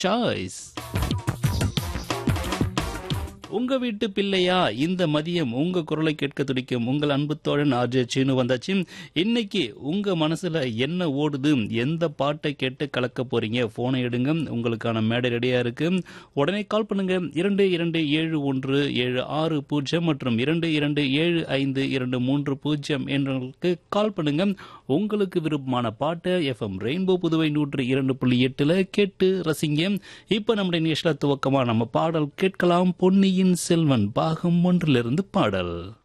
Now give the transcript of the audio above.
choice உங்க வீட்டு பிள்ளையா இந்த மதியம் உங்க குரலை கேட்க துடிக்கும் உங்கள் அன்பு தோழன் ஆர்ஜே சீனு வந்தாச்சு இன்னைக்கு உங்க மனசுல என்ன ஓடுது எந்த பாட்டை கேட்டு கலக்க போறீங்க போனை எடுங்க உங்களுக்கான மேடை ரெடியா இருக்கு உடனே கால் பண்ணுங்க இரண்டு இரண்டு ஏழு ஒன்று ஏழு ஆறு பூஜ்ஜியம் மற்றும் இரண்டு இரண்டு ஏழு ஐந்து இரண்டு மூன்று பூஜ்ஜியம் என்றவங்களுக்கு கால் பண்ணுங்க உங்களுக்கு விருப்பமான பாட்டை எஃப்எம் ரெயின்போ புதுவை நூற்று இரண்டு புள்ளி எட்டுல கேட்டு ரசிங்க இப்ப நம்முடைய நிகழ்ச்சியில துவக்கமா நம்ம பாடல் கேட்கலாம் பொன்னியின் செல்வன் பாகம் ஒன்றிலிருந்து பாடல்